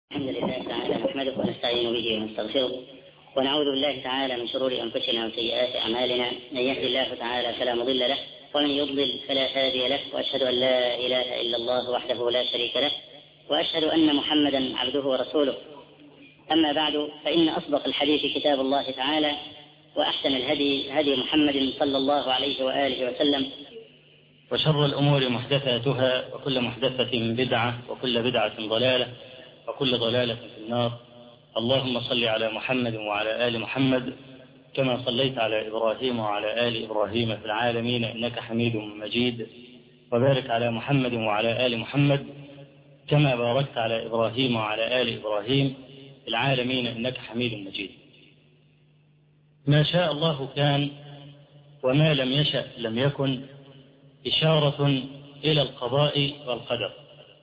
الحمد لله تعالى نحمده ونستعين به ونستغفره ونعوذ بالله تعالى من شرور انفسنا وسيئات اعمالنا من يهد الله تعالى فلا مضل له ومن يضلل فلا هادي له واشهد ان لا اله الا الله وحده لا شريك له واشهد ان محمدا عبده ورسوله اما بعد فان اصدق الحديث كتاب الله تعالى واحسن الهدي هدي محمد صلى الله عليه واله وسلم وشر الأمور محدثاتها وكل محدثة بدعة وكل بدعة ضلالة وكل ضلالة في النار اللهم صل على محمد وعلى آل محمد كما صليت على إبراهيم وعلى آل إبراهيم في العالمين إنك حميد مجيد وبارك على محمد وعلى آل محمد كما باركت على إبراهيم وعلى آل إبراهيم في العالمين إنك حميد مجيد ما شاء الله كان وما لم يشأ لم يكن إشارة إلى القضاء والقدر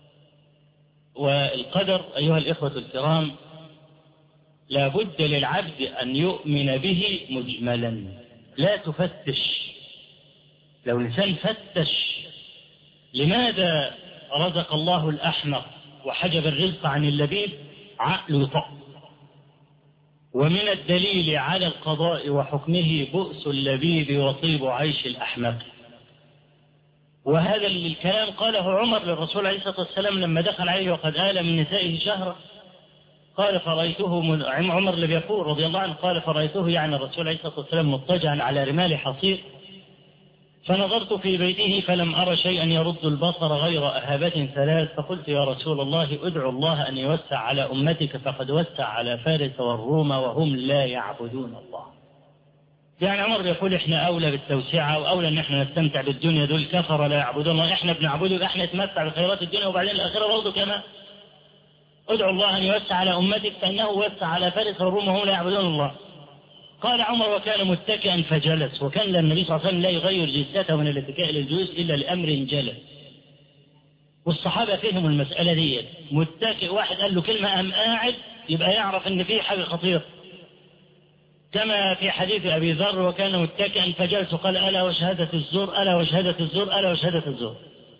والقدر أيها الإخوة الكرام لا بد للعبد أن يؤمن به مجملا لا تفتش لو الإنسان فتش لماذا رزق الله الأحمق وحجب الرزق عن اللبيب عقله يطق ومن الدليل على القضاء وحكمه بؤس اللبيب وطيب عيش الأحمق وهذا الكلام قاله عمر للرسول عليه الصلاة والسلام لما دخل عليه وقد آل من نسائه شهرا قال فرأيته عمر اللي بيقول رضي الله عنه قال فرأيته يعني الرسول عليه الصلاة والسلام مضطجعا على رمال حصير فنظرت في بيته فلم أرى شيئا يرد البصر غير أهابة ثلاث فقلت يا رسول الله ادعو الله أن يوسع على أمتك فقد وسع على فارس والروم وهم لا يعبدون الله يعني عمر بيقول احنا اولى بالتوسعه واولى ان احنا نستمتع بالدنيا دول كفر لا يعبدون الله احنا بنعبده احنا نتمتع بخيرات الدنيا وبعدين الاخره برضه كما ادعو الله ان يوسع على امتك فانه وسع على فارس والروم وهم لا يعبدون الله قال عمر وكان متكئا فجلس وكان النبي صلى الله عليه وسلم لا يغير جلسته من الاتكاء للجلوس الا لامر جلس والصحابه فهموا المساله دي متكئ واحد قال له كلمه ام قاعد يبقى يعرف ان في حاجه خطيره كما في حديث أبي ذر وكان متكئا فجلس قال ألا وشهادة الزور ألا وشهادة الزور ألا وشهادة الزور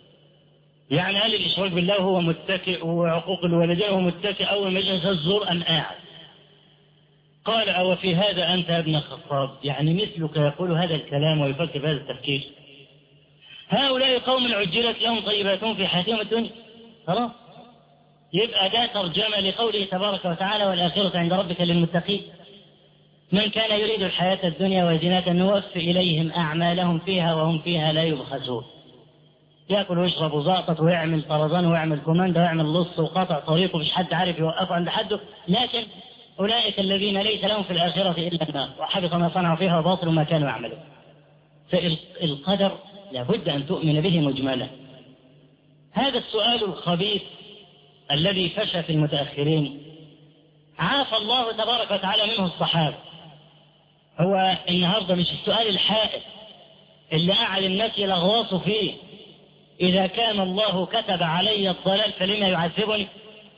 يعني قال الإشراك بالله هو متكئ وعقوق الوالدين هو متكئ أول ما يجلس الزور أن قاعد قال أو في هذا أنت يا ابن الخطاب يعني مثلك يقول هذا الكلام ويفكر بهذا التفكير هؤلاء قوم عجلت لهم طيباتهم في حياتهم الدنيا خلاص يبقى ده ترجمة لقوله تبارك وتعالى والآخرة عند ربك للمتقين من كان يريد الحياة الدنيا وزينتها نوفي إليهم أعمالهم فيها وهم فيها لا يبخسون ياكل ويشرب وزاطط ويعمل طرزان ويعمل كوماندا ويعمل لص وقطع طريقه مش حد عارف يوقفه عند حده لكن أولئك الذين ليس لهم في الآخرة إلا النار وحبط ما صنعوا فيها وباطل ما كانوا يعملون فالقدر لابد أن تؤمن به مجملا هذا السؤال الخبيث الذي فشى في المتأخرين عافى الله تبارك وتعالى منه الصحابة هو النهارده مش السؤال الحائل اللي قاعد الناس يلغوصوا فيه إذا كان الله كتب علي الضلال فلما يعذبني؟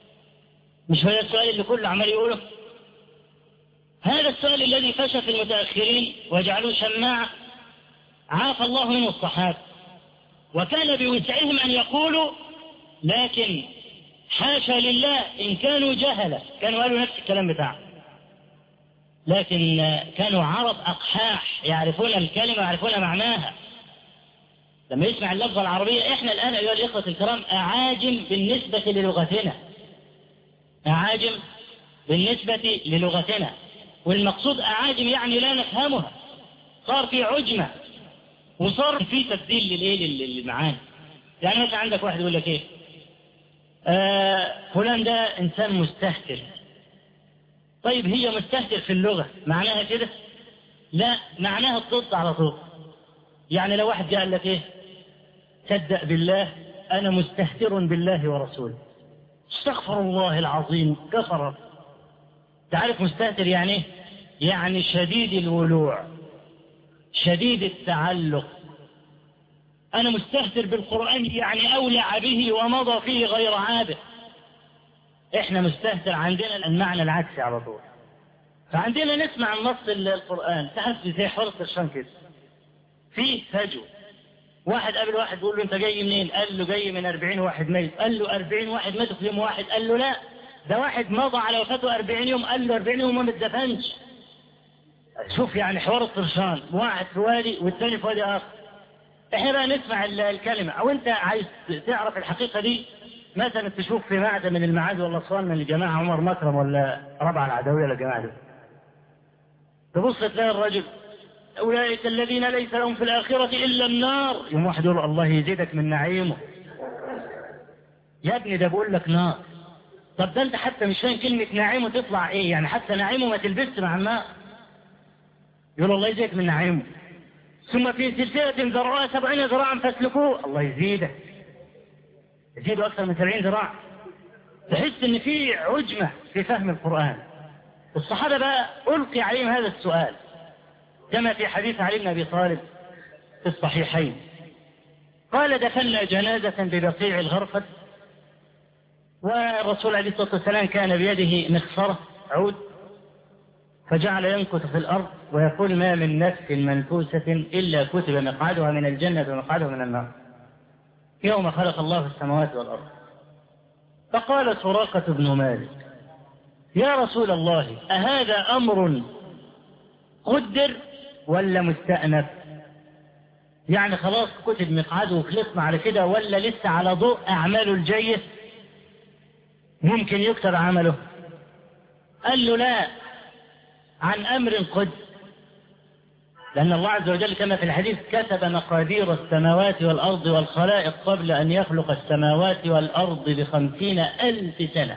مش هو السؤال اللي كله عمال يقوله؟ هذا السؤال الذي فشى في المتأخرين وجعلوه شماعة عافى الله منه الصحابة وكان بوسعهم أن يقولوا لكن حاشا لله إن كانوا جهلة كانوا قالوا نفس الكلام بتاعهم لكن كانوا عرب أقحاح يعرفون الكلمة ويعرفون معناها لما يسمع اللفظة العربية احنا الآن أيها الإخوة الكرام أعاجم بالنسبة للغتنا أعاجم بالنسبة للغتنا والمقصود أعاجم يعني لا نفهمها صار في عجمة وصار في تبديل للايه للمعاني يعني مثلا عندك واحد يقول لك ايه آه فلان ده انسان مستهتر طيب هي مستهتر في اللغة معناها كده لا معناها الضد على طول يعني لو واحد قال لك ايه صدق بالله انا مستهتر بالله ورسوله استغفر الله العظيم كفر تعرف مستهتر يعني ايه يعني شديد الولوع شديد التعلق انا مستهتر بالقرآن يعني اولع به ومضى فيه غير عابر احنا مستهتر عندنا المعنى العكسي على طول فعندنا نسمع النص القرآن تحس زي حرص الشام كده في فجوة واحد قابل واحد بيقول له انت جاي منين قال له جاي من 40 واحد ميت قال له 40 واحد ماتوا في يوم واحد قال له لا ده واحد مضى على وفاته 40 يوم قال له 40 يوم ما اتدفنش شوف يعني حوار الطرشان واحد في وادي والثاني في وادي اخر احنا بقى نسمع الكلمة او انت عايز تعرف الحقيقة دي مثلا تشوف في معدة من المعاد ولا صوان من الجماعة عمر مكرم ولا ربع العدوية ولا الجماعة دي تبص تلاقي الرجل أولئك الذين ليس لهم في الآخرة إلا النار يوم واحد يقول الله يزيدك من نعيمه يا ابني ده بقول لك نار طب ده انت حتى مش فاهم كلمة نعيمه تطلع ايه يعني حتى نعيمه ما تلبس مع النار يقول الله يزيدك من نعيمه ثم في سلسلة ذرعها سبعين ذراعا فاسلكوه الله يزيدك يزيده أكثر من سبعين ذراع تحس ان في عجمة في فهم القرآن الصحابة بقى ألقي عليهم هذا السؤال كما في حديث علي بن أبي طالب في الصحيحين قال دفنا جنازة ببقيع الغرفة والرسول عليه الصلاة والسلام كان بيده مخصرة عود فجعل ينكت في الأرض ويقول ما من نفس منفوسة إلا كتب مقعدها من الجنة ومقعدها من النار يوم خلق الله السماوات والأرض فقال سراقة بن مالك يا رسول الله أهذا أمر قدر ولا مستأنف يعني خلاص كتب مقعده وخلصنا على كده ولا لسه على ضوء أعماله الجيد ممكن يكتب عمله قال له لا عن أمر قد لأن الله عز وجل كما في الحديث كتب مقادير السماوات والأرض والخلائق قبل أن يخلق السماوات والأرض بخمسين ألف سنة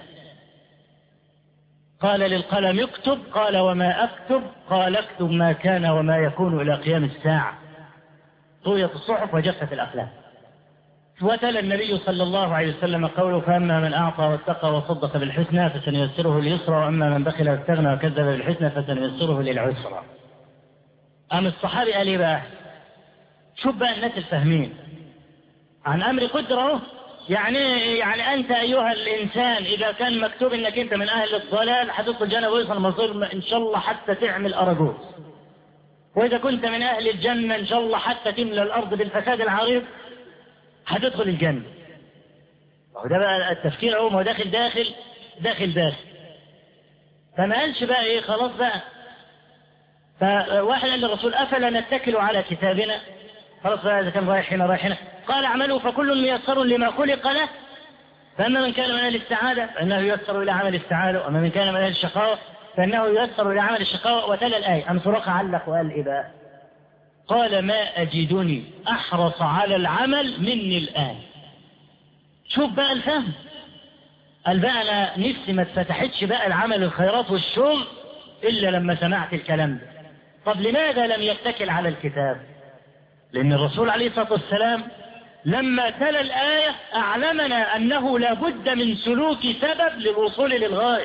قال للقلم اكتب قال وما أكتب قال اكتب ما كان وما يكون إلى قيام الساعة طويت الصحف وجفت الأقلام وتلا النبي صلى الله عليه وسلم قوله فأما من أعطى واتقى وصدق بالحسنى فسنيسره لليسرى وأما من بخل واستغنى وكذب بالحسنى فسنيسره للعسرى أم الصحابي قال إيه بقى شوف بقى الناس الفاهمين عن أمر قدره يعني يعني أنت أيها الإنسان إذا كان مكتوب إنك أنت من أهل الضلال هتدخل جنة ويصل مصير إن شاء الله حتى تعمل أرجوز وإذا كنت من أهل الجنة إن شاء الله حتى تملى الأرض بالفساد العريض هتدخل الجنة وده بقى التفكير هو ما داخل داخل داخل داخل فما قالش بقى ايه خلاص بقى فواحد قال للرسول افلا نتكل على كتابنا خلاص بقى اذا كان رايح هنا رايح هنا قال اعملوا فكل ميسر لما خلق له فاما من كان من اهل السعاده فانه ييسر الى عمل السعاده واما من كان من اهل الشقاوه فانه ييسر الى عمل الشقاوه وتلا الايه ام سراقه علق وقال ايه بقى قال ما أجدني أحرص على العمل مني الآن شوف بقى الفهم قال بقى أنا نفسي ما اتفتحتش بقى العمل الخيرات والشغل إلا لما سمعت الكلام ده طب لماذا لم يتكل على الكتاب لأن الرسول عليه الصلاة والسلام لما تلا الآية أعلمنا أنه لابد من سلوك سبب للوصول للغاية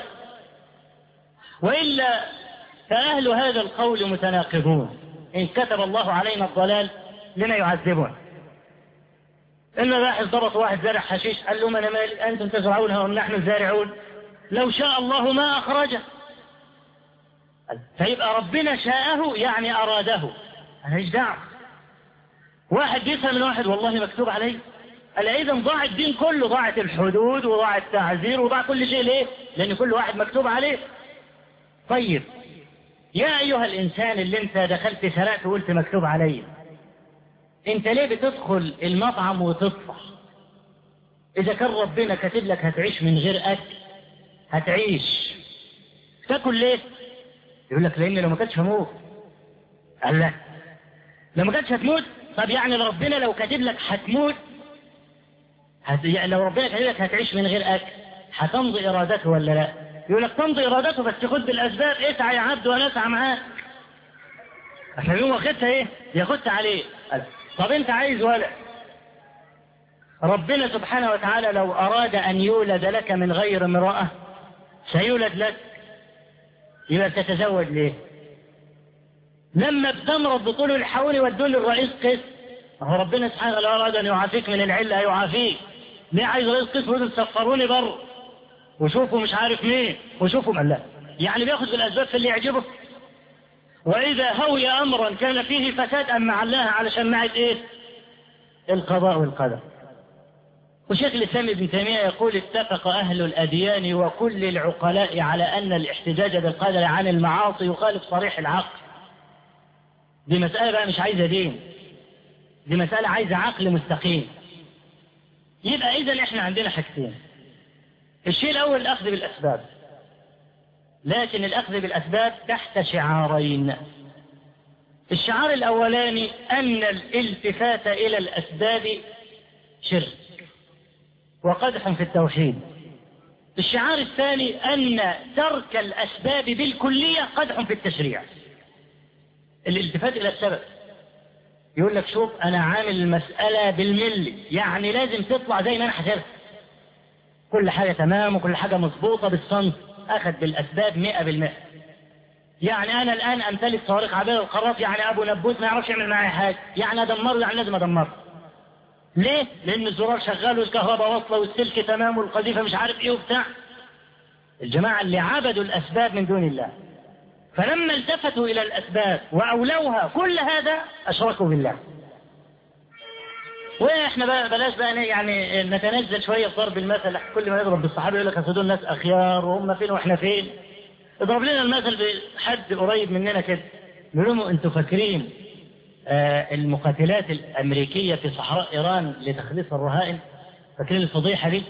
وإلا فأهل هذا القول متناقضون إن كتب الله علينا الضلال لما يعذبون إن راح ضبط واحد زارع حشيش قال له ما أنا مالي أنتم تزرعونها ونحن الزارعون لو شاء الله ما أخرجه فيبقى ربنا شاءه يعني أراده أنا إيش دعوة واحد يسأل من واحد والله مكتوب عليه قال إذا ضاع الدين كله ضاعت الحدود وضاع التعذير وضاع كل شيء ليه لأن كل واحد مكتوب عليه طيب يا أيها الإنسان اللي أنت دخلت سرقت وقلت مكتوب عليا أنت ليه بتدخل المطعم وتطفح إذا كان ربنا كاتب لك هتعيش من غير أكل هتعيش تاكل ليه يقول لك لأن لو ما كانتش هموت قال لا لو ما كانتش هتموت طب يعني ربنا لو كاتب لك هتموت هت... يعني لو ربنا كاتب لك هتعيش من غير أكل هتمضي إرادته ولا لا يقول لك تمضي إرادته بس خد بالأسباب اسعى يا عبد وأنا أسعى معاك عشان يقوم واخدها إيه ياخدها عليه طب أنت عايز ولد ربنا سبحانه وتعالى لو أراد أن يولد لك من غير امرأة سيولد لك يبقى تتزوج ليه لما بتمرض بطول الحول والدول الرئيس قس هو ربنا سبحانه لو أراد أن يعافيك من العلة يعافيك ليه عايز رئيس قس ويقول تسفروني بره وشوفوا مش عارف مين وشوفوا من لا يعني بياخذ بالأسباب في اللي يعجبه وإذا هوي أمرا كان فيه فساد أما علاها علشان معد إيه القضاء والقدر وشيخ الإسلام ابن تيمية يقول اتفق أهل الأديان وكل العقلاء على أن الاحتجاج بالقدر عن المعاصي يخالف صريح العقل دي مسألة بقى مش عايزة دين دي مسألة عايزة عقل مستقيم يبقى إذا إحنا عندنا حاجتين الشيء الأول الأخذ بالأسباب لكن الأخذ بالأسباب تحت شعارين الشعار الأولاني أن الالتفات إلى الأسباب شرك وقدح في التوحيد الشعار الثاني أن ترك الأسباب بالكلية قدح في التشريع الالتفات إلى السبب يقول لك شوف أنا عامل المسألة بالملي يعني لازم تطلع زي ما أنا حسبت كل حاجة تمام وكل حاجة مظبوطة بالصنف أخذ بالأسباب مئة بالمئة يعني أنا الآن أمتلك صواريخ عبير القراط يعني أبو نبوت ما يعرفش يعمل معايا حاجة يعني أدمره يعني لازم أدمره ليه؟ لأن الزرار شغال والكهرباء واصلة والسلك تمام والقذيفة مش عارف إيه وبتاع الجماعة اللي عبدوا الأسباب من دون الله فلما التفتوا إلى الأسباب وأولوها كل هذا أشركوا بالله واحنا بقى بلاش بقى يعني نتنزل شويه في ضرب المثل كل ما يضرب بالصحابه يقول لك اصل دول ناس اخيار وهم فين واحنا فين اضرب لنا المثل بحد قريب مننا كده نقول لهم انتوا فاكرين آه المقاتلات الامريكيه في صحراء ايران لتخليص الرهائن فاكرين الفضيحه دي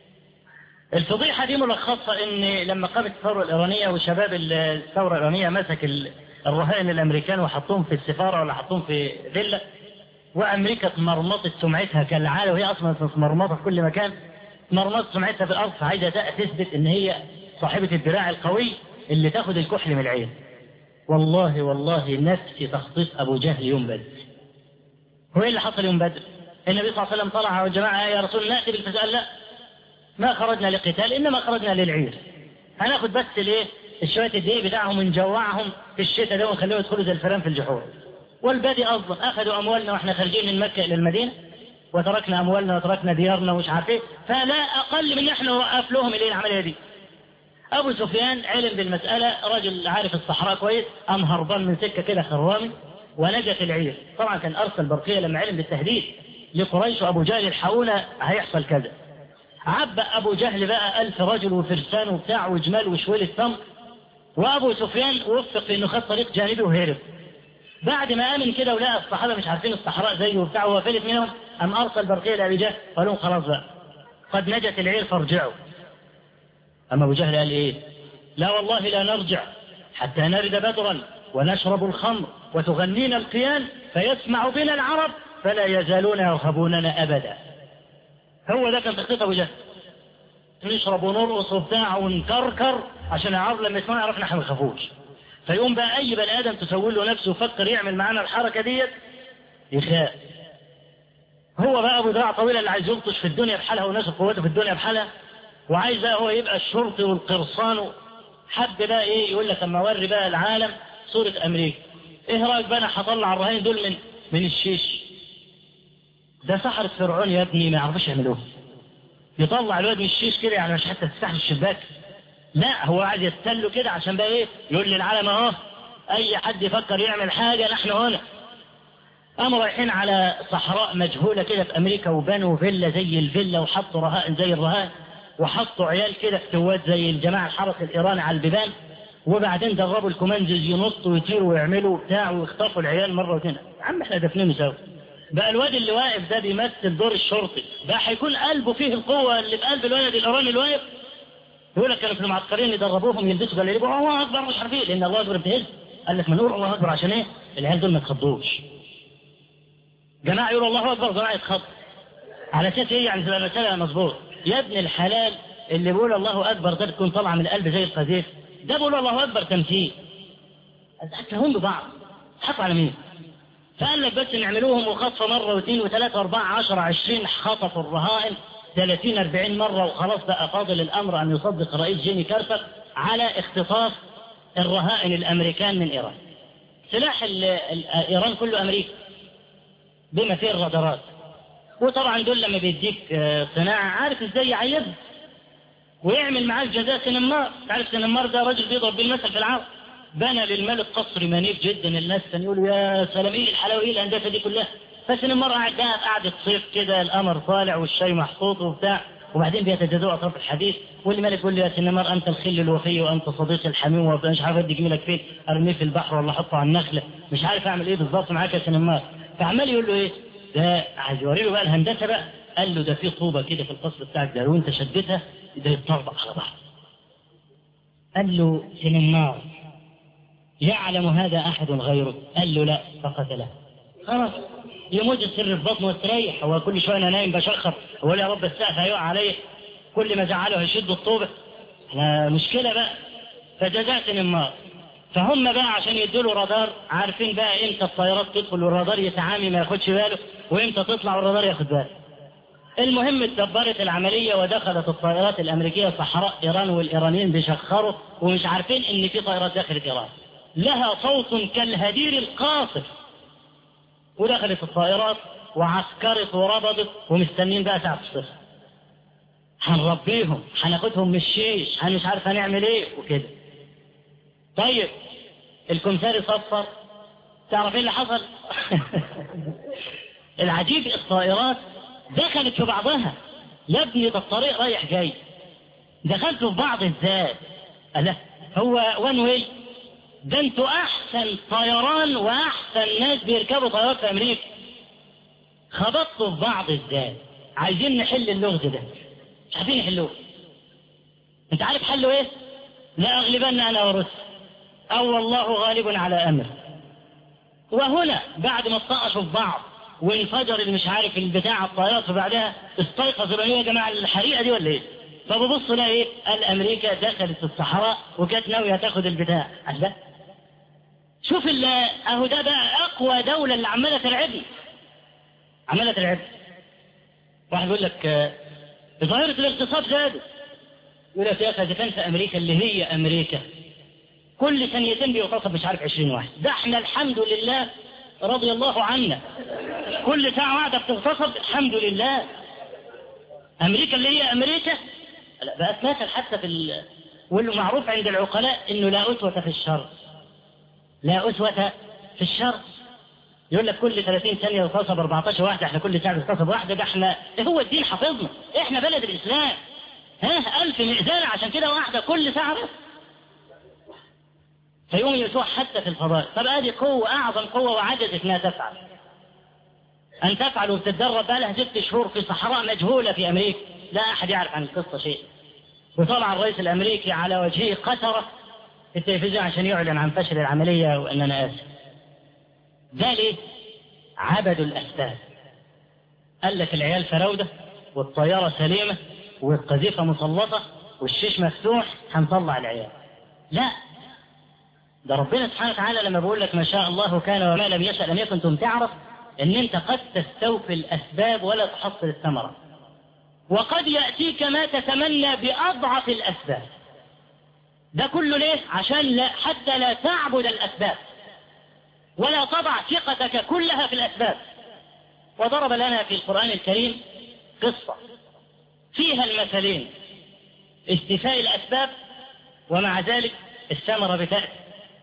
الفضيحه دي ملخصه ان لما قامت الثوره الايرانيه وشباب الثوره الايرانيه مسك الرهائن الامريكان وحطوهم في السفاره ولا حطوهم في فيلا وامريكا اتمرمطت سمعتها كالعاده وهي اصلا مرمطه في كل مكان مرمطت سمعتها في الارض فعايزه تثبت ان هي صاحبه الدراع القوي اللي تاخد الكحل من العين والله والله نفسي تخطيط ابو جهل يوم بدر هو ايه اللي حصل يوم بدر النبي صلى الله عليه وسلم طلع والجماعه يا رسول ناتي بالفسال لا ما خرجنا لقتال انما خرجنا للعير هناخد بس الايه الشويه الدقيق بتاعهم ونجوعهم في الشتاء ده ونخليهم يدخلوا زي الفئران في الجحور والبادي أفضل أخذوا أموالنا وإحنا خارجين من مكة إلى المدينة وتركنا أموالنا وتركنا ديارنا ومش عارف إيه فلا أقل من إحنا نوقف لهم إليه العملية دي أبو سفيان علم بالمسألة رجل عارف الصحراء كويس أم هربان من سكة كده خرامي ونجت العير طبعا كان أرسل برقية لما علم بالتهديد لقريش وأبو جهل الحقونا هيحصل كذا عبأ أبو جهل بقى ألف رجل وفرسان وبتاع وجمال وشويل التمر وأبو سفيان وفق إنه خد طريق جانبي وهرب بعد ما آمن كده ولقى الصحابة مش عارفين الصحراء زيه وبتاع وهو فلت منهم أم أرسل برقية لأبي جهل قال لهم خلاص بقى قد نجت العير فارجعوا أما أبو جهل قال إيه لا والله لا نرجع حتى نرد بدرا ونشرب الخمر وتغنينا القيان فيسمع بنا العرب فلا يزالون يرهبوننا أبدا هو ده كان تخطيط أبو جهل نشرب ونرقص وبتاع ونكركر عشان العرب لما يسمعوا يعرفنا احنا ما نخافوش فيقوم بقى اي بني ادم تسوي له نفسه وفكر يعمل معانا الحركه ديت يخاف هو بقى ابو دراع طويل اللي عايز يلطش في الدنيا بحالها وناسب قوته في الدنيا بحالها وعايز بقى هو يبقى الشرطي والقرصان حد بقى ايه يقول لك اما اوري بقى العالم صوره امريكا ايه رايك بقى انا هطلع الرهائن دول من من الشيش ده سحرة فرعون يا ابني ما يعرفوش يعملوه يطلع الواد من الشيش كده يعني مش حتى تفتح الشباك لا هو قاعد يستله كده عشان بقى ايه يقول للعالم اهو اي حد يفكر يعمل حاجة نحن هنا قاموا رايحين على صحراء مجهولة كده في امريكا وبنوا فيلا زي الفيلا وحطوا رهائن زي الرهائن وحطوا عيال كده افتوات زي الجماعة الحرس الايراني على البيبان وبعدين دربوا الكومانجز ينطوا ويطيروا ويعملوا بتاع ويخطفوا العيال مرة وتانية يا عم احنا دفنينه سوا بقى الواد اللي واقف ده بيمثل دور الشرطي بقى هيكون قلبه فيه القوة اللي في قلب الولد الايراني اللي واقف يقول لك كانوا في المعسكرين يدربوهم يلبسوا جلاليب الله اكبر مش عارف ايه لان الله اكبر بتهز قال لك ما نقول الله اكبر عشان ايه العيال دول ما يتخضوش جماعه يقولوا الله اكبر جماعه يتخض على اساس ايه يعني تبقى المساله مظبوط يا ابن الحلال اللي بيقول الله اكبر ده تكون طالعه من القلب زي القذيف ده بيقول الله اكبر تمثيل هتفهم ببعض حط على مين فقال لك بس نعملوهم وخطفه مره واثنين وثلاثه واربعه عشرة عشرين خطفوا الرهائن 30 40 مرة وخلاص بقى فاضل الأمر أن يصدق رئيس جيمي كارتر على اختطاف الرهائن الأمريكان من إيران سلاح إيران كله أمريكا بما فيه الرادارات وطبعا دول لما بيديك صناعة عارف ازاي يعيب ويعمل معاه الجزاء سنمار عارف سنمار ده راجل بيضرب بالمثل في العرب بنى للملك قصر منيف جدا الناس كانوا يقولوا يا سلام ايه الحلاوه ايه الهندسه دي كلها فسنمار قاعد بقى قعدة صيف كده القمر طالع والشاي محطوط وبتاع وبعدين بيتجادلوا اطراف الحديث واللي مالك يقول لي يا سنمار انت الخل الوفي وانت صديق الحميم ومش عارف ادي جميلك فين ارميه في البحر ولا احطه على النخله مش عارف اعمل ايه بالظبط معاك يا سنمار فعمال يقول له ايه ده عايز يوري له بقى الهندسه بقى قال له ده في طوبه كده في القصر بتاعك ده لو انت شدتها ده يتطربق على بعض قال له سنمار يعلم هذا احد غيرك قال له لا فقتله خلاص يموت السر في بطنه واستريح هو كل شويه انا نايم بشخر هو يا رب السقف هيقع عليه كل ما زعله هيشد الطوبه احنا مشكله بقى فجزعت النار فهم بقى عشان يدوا له رادار عارفين بقى امتى الطيارات تدخل والرادار يتعامي ما ياخدش باله وامتى تطلع والرادار ياخد باله المهم اتدبرت العملية ودخلت الطائرات الأمريكية صحراء إيران والإيرانيين بيشخروا ومش عارفين إن في طائرات دخلت إيران لها صوت كالهدير القاصف ودخلت الطائرات وعسكرت وربضت ومستنين بقى ساعة الصفر هنربيهم هناخدهم من الشيش مش عارف هنعمل ايه وكده طيب الكمثاري صفر تعرف ايه اللي حصل العجيب الطائرات دخلت في بعضها يا ابني ده الطريق رايح جاي دخلتوا في بعض ازاي ألا هو وان واي ده انتوا احسن طيران واحسن ناس بيركبوا طيارات في امريكا خبطتوا في بعض ازاي عايزين نحل اللغز ده مش عارفين يحلوه انت عارف حله ايه لا اغلبن انا وروسيا او والله غالب على امر وهنا بعد ما اتطقشوا في بعض وانفجر اللي مش عارف البتاع الطيارات وبعدها استيقظوا يا جماعه الحريقه دي ولا ايه فببص لها ايه قال امريكا دخلت في الصحراء وكانت ناويه تاخد البتاع قال لا شوف اهو ده بقى اقوى دوله اللي عماله ترعبني عماله ترعبني واحد يقول لك ظاهره الاغتصاب زادت يقول لك يا اخي اذا كان في امريكا اللي هي امريكا كل ثانيتين بيغتصب مش عارف 20 واحد ده احنا الحمد لله رضي الله عنا كل ساعه واحده بتغتصب الحمد لله امريكا اللي هي امريكا لا بقت مثل حتى في ال... واللي معروف عند العقلاء انه لا اسوه في الشر لا أسوة في الشر يقول لك كل 30 ثانية يغتصب 14 واحدة احنا كل ساعة نغتصب واحدة ده احنا هو الدين حافظنا احنا بلد الإسلام ها ألف مئذنة عشان كده واحدة كل ساعة بس فيقوم يسوع حتى في الفضاء طب ادي قوة أعظم قوة وعجزت انها تفعل أن تفعل وتتدرب بقى لها ست شهور في صحراء مجهولة في أمريكا لا أحد يعرف عن القصة شيء وطلع الرئيس الأمريكي على وجهه قسرة في التلفزيون عشان يعلن عن فشل العملية وأننا آسف ده ليه؟ عبدوا الأسباب قال لك العيال فراودة والطيارة سليمة والقذيفة مسلطة والشيش مفتوح هنطلع العيال لا ده ربنا سبحانه وتعالى لما بيقول لك ما شاء الله كان وما لم يشأ لم يكن ثم تعرف ان انت قد تستوفي الاسباب ولا تحصل الثمرة وقد يأتيك ما تتمنى بأضعف الأسباب ده كله ليه عشان لا حتى لا تعبد الأسباب ولا تضع ثقتك كلها في الأسباب وضرب لنا في القرآن الكريم قصة فيها المثلين استيفاء الأسباب ومع ذلك الثمرة بتأتي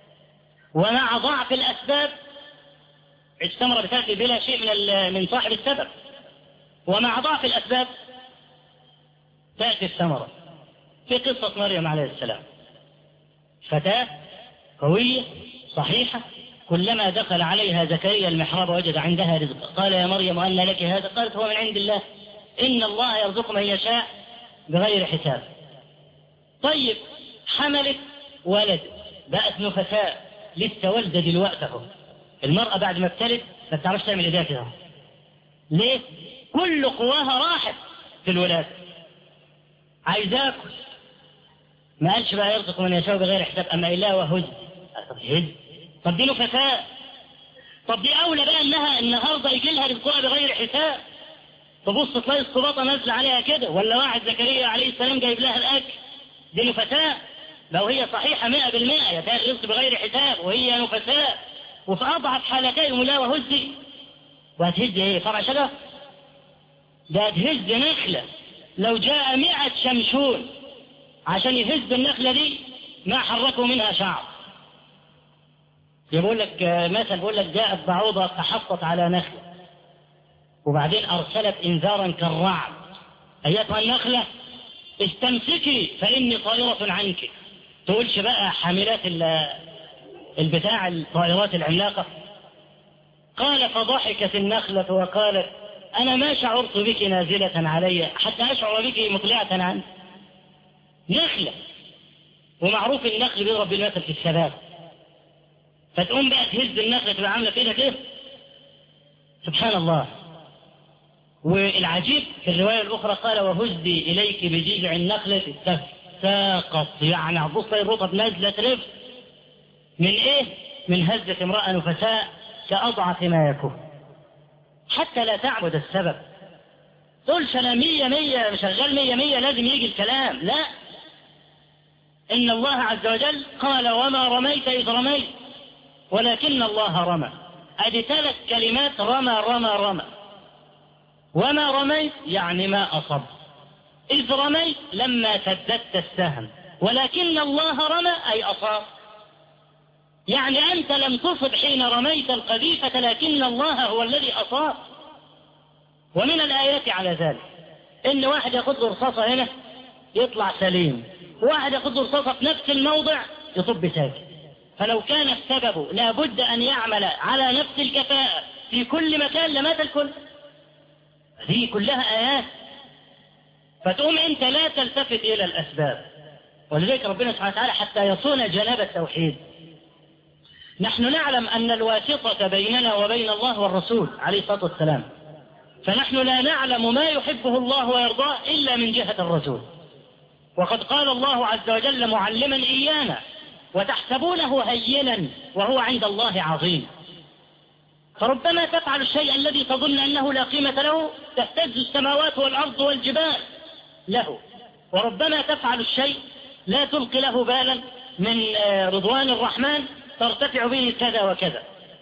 ومع ضعف الأسباب الثمرة بتأتي بلا شيء من من صاحب السبب ومع ضعف الأسباب تأتي الثمرة في قصة مريم عليه السلام فتاة قوية صحيحة كلما دخل عليها زكريا المحراب وجد عندها رزق قال يا مريم أن لك هذا قالت هو من عند الله إن الله يرزق من يشاء بغير حساب طيب حملت ولد بقت نفساء لسه والدة دلوقتي اهو المرأة بعد ما ابتلت ما بتعرفش تعمل ايديها كده ليه؟ كل قواها راحت في الولادة عايز اكل ما قالش بقى يرزق من يشاء بغير حساب اما الا وهز طب هز طب دي نفساء طب دي اولى بقى انها النهارده يجي لها رزقها بغير حساب تبص تلاقي الصباطه نازله عليها كده ولا واحد زكريا عليه السلام جايب لها الاكل دي نفساء لو هي صحيحه 100% يا الرزق بغير حساب وهي نفساء وفي اضعف حالتين لا وهزي وهتهز ايه فرع شجره ده هتهز نخله لو جاء مئة شمشون عشان يهز النخلة دي ما حركوا منها شعر يقول لك مثلا بيقول لك جاءت بعوضة تحطت على نخلة وبعدين أرسلت إنذارا كالرعد أيتها النخلة استمسكي فإني طائرة عنك تقولش بقى حاملات البتاع الطائرات العملاقة قال فضحكت النخلة وقالت أنا ما شعرت بك نازلة علي حتى أشعر بك مقلعة عنك نخلة ومعروف النخل بيضرب بالمثل في الشباب فتقوم بقى تهز النخلة تبقى عاملة في ايدك ايه سبحان الله والعجيب في الرواية الأخرى قال وهزي إليك بجذع النخلة ساقط يعني عبوص الرطب نازلة رفت من إيه؟ من هزة امرأة نفساء كأضعف ما يكون حتى لا تعبد السبب تقولش أنا مية مية شغال مية مية لازم يجي الكلام لا إن الله عز وجل قال وما رميت إذ رميت ولكن الله رمى أدي ثلاث كلمات رمى رمى رمى وما رميت يعني ما أصب إذ رميت لما سددت السهم ولكن الله رمى أي أصاب يعني أنت لم تصب حين رميت القذيفة لكن الله هو الذي أصاب ومن الآيات على ذلك إن واحد ياخذ له رصاصة هنا يطلع سليم واحد ياخذ له رصاصة في نفس الموضع يصب ساكت فلو كان السبب لابد أن يعمل على نفس الكفاءة في كل مكان لمات الكل هذه كلها آيات فتقوم أنت لا تلتفت إلى الأسباب ولذلك ربنا سبحانه وتعالى حتى يصون جناب التوحيد نحن نعلم أن الواسطة بيننا وبين الله والرسول عليه الصلاة والسلام فنحن لا نعلم ما يحبه الله ويرضاه إلا من جهة الرسول وقد قال الله عز وجل معلما إيانا وتحسبونه هينا وهو عند الله عظيم فربما تفعل الشيء الذي تظن أنه لا قيمة له تهتز السماوات والأرض والجبال له وربما تفعل الشيء لا تلقي له بالا من رضوان الرحمن ترتفع به كذا وكذا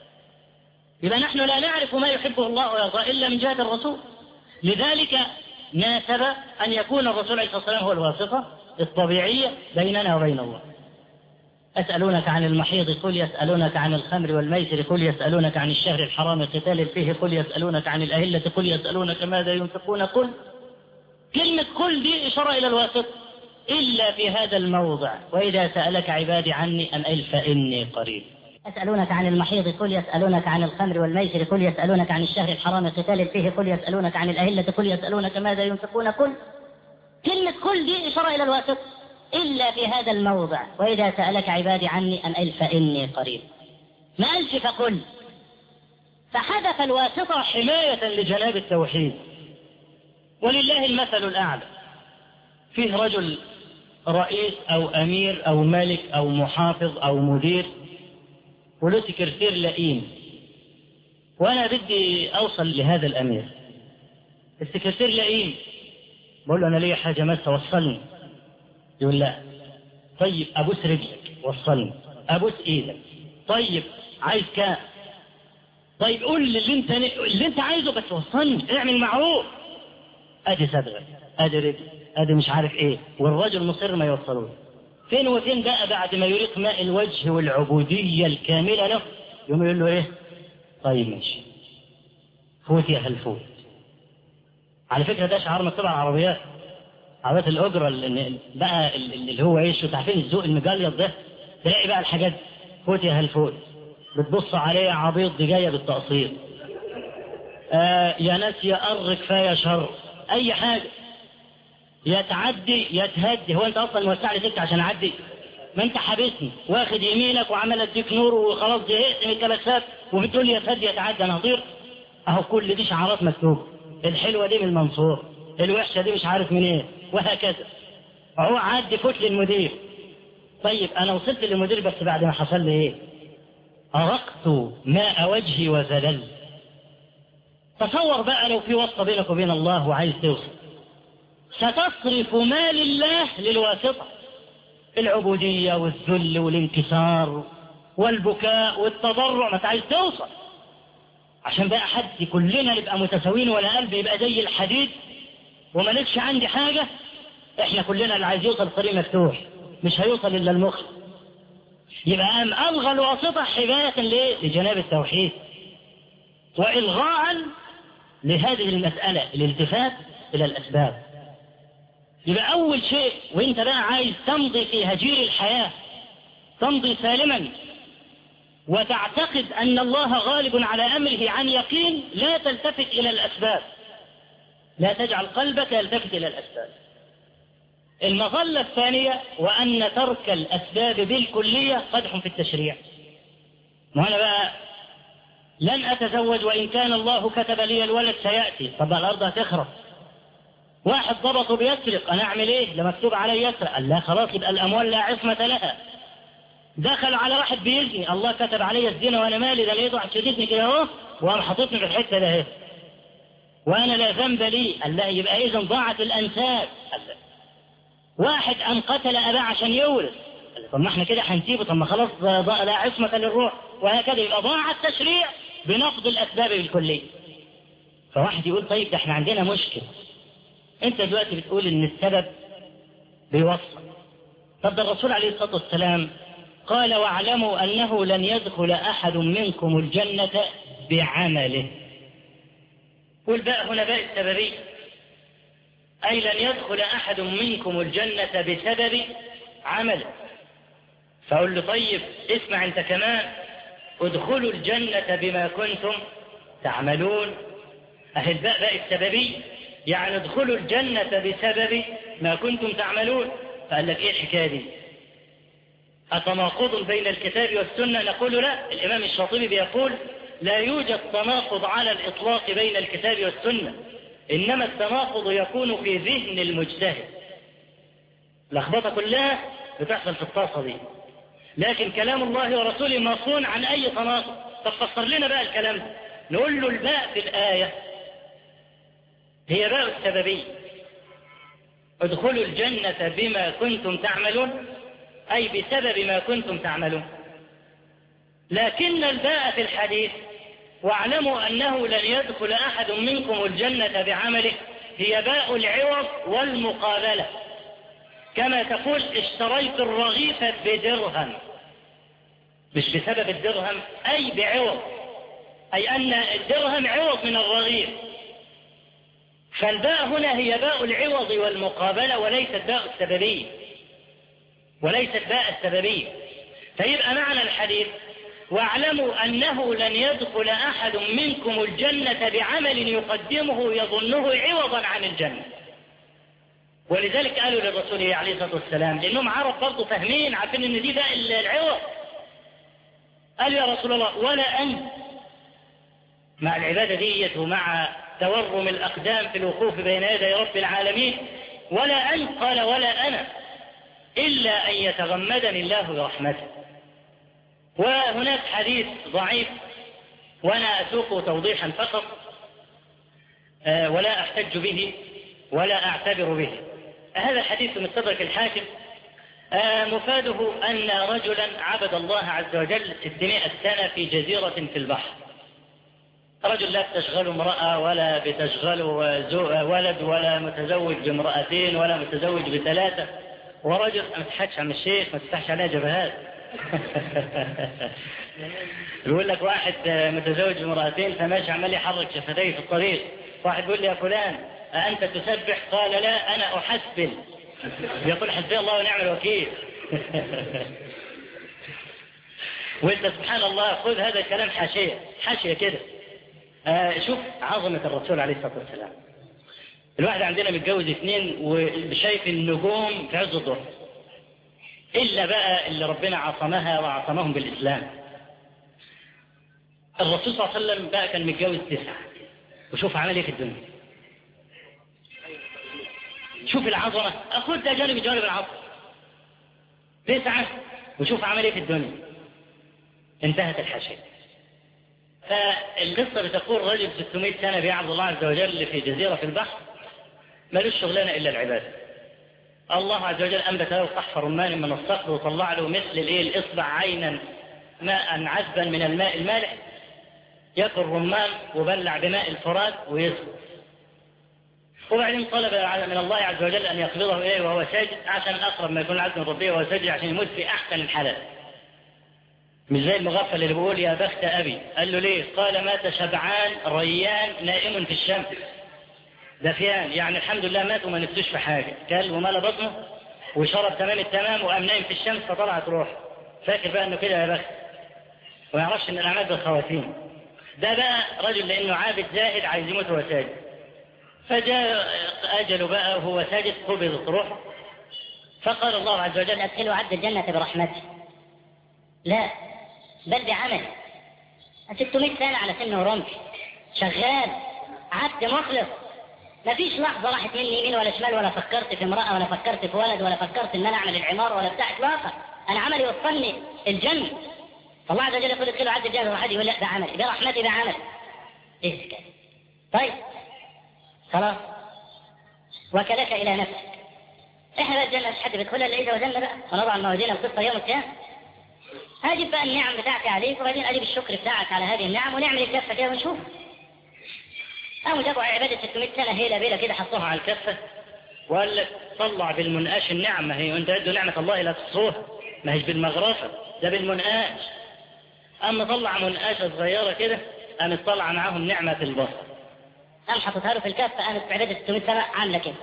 إذا نحن لا نعرف ما يحبه الله ويرضاه إلا من جهة الرسول لذلك ناسب أن يكون الرسول عليه الصلاة والسلام هو الواسطة الطبيعية بيننا وبين الله أسألونك عن المحيض قل يسألونك عن الخمر والميسر قل يسألونك عن الشهر الحرام قتال فيه قل يسألونك عن الأهلة قل يسألونك ماذا ينفقون قل كلمة قل دي إشارة إلى الواسطة إلا في هذا الموضع وإذا سألك عبادي عني أن أل فإني قريب يسألونك عن المحيض قل يسألونك عن الخمر والميسر قل يسألونك عن الشهر الحرام قتال فيه قل يسألونك عن الأهلة قل يسألونك ماذا ينفقون قل كلمة قل دي إشارة إلى الواسطة إلا في هذا الموضع وإذا سألك عبادي عني أن أل فإني قريب ما قالش فقل فحذف الواسطة حماية لجناب التوحيد ولله المثل الأعلى فيه رجل رئيس أو أمير أو ملك أو محافظ أو مدير وله سكرتير لئيم وأنا بدي أوصل لهذا الأمير السكرتير لئيم بقول له أنا لي حاجة ما توصلني يقول لا طيب أبوس رجلك وصلني أبوس إيدك طيب عايز كام طيب قول لي اللي انت اللي انت عايزه بس وصلني اعمل معروف ادي صدغه ادي رجل ادي مش عارف ايه والرجل مصر ما يوصلوه فين وفين بقى بعد ما يريق ماء الوجه والعبودية الكاملة له يوم يقول له ايه طيب ماشي فوت يا هالفوت على فكرة ده شعار مكتوب على العربيات عربيات الأجرة اللي بقى اللي هو ايه شو تعرفين الذوق المجليط ده تلاقي بقى الحاجات فوت يا هالفوت بتبص عليه عبيط دي جاية بالتقسيط آه يا ناس يا أر كفاية شر أي حاجة يا تعدي يا تهدي هو انت اصلا موسع لي سكه عشان اعدي ما انت حابسني واخد يمينك وعمال اديك نور وخلاص زهقت من الكلاكسات وبتقول لي يا تهدي يا تعدي انا هطير اهو كل دي شعارات مكتوبه الحلوه دي من المنصور الوحشه دي مش عارف من ايه وهكذا اهو عدي فوت للمدير طيب انا وصلت للمدير بس بعد ما حصل لي ايه أرقت ماء وجهي وزلل تصور بقى لو في واسطة بينك وبين الله وعايز توصل ستصرف ما لله للواسطة العبودية والذل والانكسار والبكاء والتضرع ما عايز توصل عشان بقى حد كلنا نبقى متساويين ولا قلب يبقى زي الحديد وما لكش عندي حاجة احنا كلنا اللي عايز يوصل طريق مفتوح مش هيوصل الا المخ يبقى قام الغى الواسطة حماية ليه؟ لجناب التوحيد والغاء لهذه المسألة الالتفات إلى الأسباب يبقى أول شيء وإنت بقى عايز تمضي في هجير الحياة تمضي سالما وتعتقد أن الله غالب على أمره عن يقين لا تلتفت إلى الأسباب لا تجعل قلبك يلتفت إلى الأسباب المظلة الثانية وأن ترك الأسباب بالكلية قدح في التشريع وأنا بقى لن أتزوج وإن كان الله كتب لي الولد سيأتي طب الأرض هتخرب واحد ضبطه بيسرق أنا أعمل إيه لما مكتوب علي يسرق قال لا خلاص يبقى الأموال لا عصمة لها دخل على واحد بيزني الله كتب علي الزنا وأنا مالي ده لقيت واحد شديدني كده أهو وقام حاططني في الحتة ده اهي وأنا لا ذنب لي قال لا يبقى إذا ضاعت الأنساب واحد أن قتل أباه عشان يورث طب ما احنا كده هنسيبه طب ما خلاص لا عصمة للروح وهكذا يبقى ضاع التشريع بنقض الأسباب بالكلية فواحد يقول طيب ده احنا عندنا مشكلة انت دلوقتي بتقول ان السبب بيوصل طب ده الرسول عليه الصلاة والسلام قال واعلموا أنه لن يدخل أحد منكم الجنة بعمله والباء هنا باء السببية أي لن يدخل أحد منكم الجنة بسبب عمله فأقول له طيب اسمع أنت كمان ادخلوا الجنة بما كنتم تعملون أهل باء باء السببية يعني ادخلوا الجنة بسبب ما كنتم تعملون فقال لك ايه الحكاية دي أتناقض بين الكتاب والسنة نقول لا الإمام الشاطبي بيقول لا يوجد تناقض على الإطلاق بين الكتاب والسنة إنما التناقض يكون في ذهن المجتهد لخبطة كلها بتحصل في الطاسة دي لكن كلام الله ورسوله مصون عن أي تناقض طب فسر لنا بقى الكلام ده نقول له الباء في الآية هي باء السببية ادخلوا الجنة بما كنتم تعملون أي بسبب ما كنتم تعملون لكن الباء في الحديث واعلموا أنه لن يدخل أحد منكم الجنة بعمله هي باء العوض والمقابلة كما تقول اشتريت الرغيف بدرهم مش بسبب الدرهم أي بعوض أي أن الدرهم عوض من الرغيف فالباء هنا هي باء العوض والمقابلة وليست باء السببية وليست باء السببية فيبقى معنى الحديث واعلموا أنه لن يدخل أحد منكم الجنة بعمل يقدمه يظنه عوضا عن الجنة ولذلك قالوا للرسول عليه الصلاة والسلام لأنهم عرب برضه فاهمين عارفين أن دي باء العوض قالوا يا رسول الله ولا أنت مع العبادة ديت ومع تورم الأقدام في الوقوف بين يدي رب العالمين ولا أنت قال ولا أنا إلا أن يتغمدني الله برحمته وهناك حديث ضعيف وأنا أسوق توضيحا فقط آه، ولا أحتج به ولا أعتبر به هذا الحديث من صدرك الحاكم آه، مفاده أن رجلا عبد الله عز وجل 600 سنة في جزيرة في البحر رجل لا تشغل امرأة ولا بتشغل ولد ولا متزوج بامرأتين ولا متزوج بثلاثة ورجل ما تضحكش عن الشيخ ما تفتحش عليها جبهات يقول لك واحد متزوج بامرأتين فماشي عمال يحرك شفتيه في الطريق واحد يقول لي يا فلان أنت تسبح قال لا أنا أحسبل يقول حسبي الله ونعم الوكيل وانت سبحان الله خذ هذا الكلام حاشية حاشية كده آه شوف عظمة الرسول عليه الصلاة والسلام الواحد عندنا متجوز اثنين وشايف النجوم في عز الظهر إلا بقى اللي ربنا عصمها وعصمهم بالإسلام الرسول صلى الله عليه وسلم بقى كان متجوز تسعة وشوف عمل ايه في الدنيا شوف العظمة أخذ ده جانب جانب العظمة تسعة وشوف عمل ايه في الدنيا انتهت الحاشية فالقصة بتقول رجل 600 سنة بيعبد الله عز وجل في جزيرة في البحر ملوش شغلانة إلا العبادة الله عز وجل أنبت له قحف رمان من الصخر وطلع له مثل الايه الإصبع عينا ماء عذبا من الماء المالح يأكل رمان وبلع بماء الفرات ويسكت وبعدين طلب من الله عز وجل أن يقبضه إليه وهو ساجد عشان أقرب ما يكون العبد من ربه وهو ساجد عشان يموت في أحسن الحالات مش زي المغفل اللي بيقول يا بخت أبي قال له ليه قال مات شبعان ريان نائم في الشمس دفيان يعني الحمد لله مات وما نفسوش في حاجة كل ومال بطنه وشرب تمام التمام وقام نايم في الشمس فطلعت روح فاكر بقى انه كده يا بخت وما يعرفش ان الاعمال بالخواتيم ده بقى رجل لانه عابد زاهد عايز يموت وهو ساجد فجاء اجله بقى وهو ساجد قبضت روحه فقال الله عز وجل أدخلوا عبد الجنة برحمته لا بل بعمل 600 سنة على سن ورمح شغال عبد مخلص ما فيش لحظة راحت مني يمين ولا شمال ولا فكرت في امرأة ولا فكرت في ولد ولا فكرت ان انا اعمل العمارة ولا بتاع اطلاقا انا عملي وصلني الجنة فالله عز وجل يقول ادخلوا عبد الجنة برحمته يقول لا ده عمل برحمتي ده عمل ايه كده طيب خلاص وكلك الى نفسك احنا بقى الجنة مش حد بيدخلها الا اذا وزننا بقى ونضع الموازين القصة يوم القيامة هجيب بقى النعم بتاعتي عليك وبعدين اجيب الشكر بتاعك على هذه النعم ونعمل الكفة كده ونشوف قاموا جابوا عبادة 600 سنة هيلة بيلة كده حطوها على الكفة وقال لك طلع بالمنقاش النعمة هي انت ادوا نعمة الله لا تصوها ما هيش بالمغرفة ده بالمنقاش اما طلع منقاشة صغيرة كده قامت طلع معاهم نعمة البصر قام حطيتها له في الكفة قامت بعبادة 600 سنة عاملة كده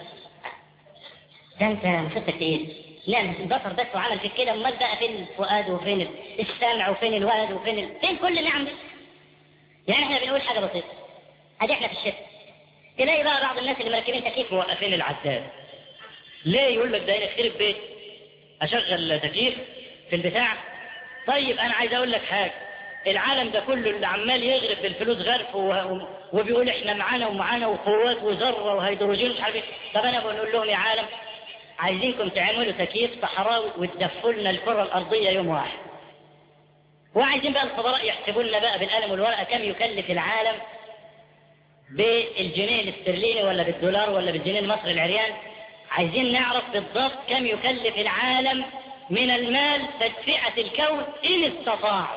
ده انت مصيبتك ايه؟ نعمة البصر بس وعمل فيك كده امال بقى فين الفؤاد وفين السمع وفين الولد وفين ال... فين كل نعم دي؟ يعني احنا بنقول حاجة بسيطة ادي احنا في الشتاء تلاقي بقى بعض الناس اللي مركبين تكييف موقفين العداد ليه يقول لك ده يخرب بيت اشغل تكييف في البتاع طيب انا عايز اقول لك حاجه العالم ده كله اللي عمال يغرب بالفلوس غرف و... وبيقول احنا معانا ومعانا وقوات وذره وهيدروجين مش عارف ايه طب انا بقول لهم يا عالم عايزينكم تعملوا تكييف صحراوي وتدفوا لنا الكره الارضيه يوم واحد وعايزين بقى الخبراء يحسبوا لنا بقى بالقلم والورقه كم يكلف العالم بالجنيه الاسترليني ولا بالدولار ولا بالجنيه المصري العريان عايزين نعرف بالضبط كم يكلف العالم من المال تدفئة الكون إن استطاعوا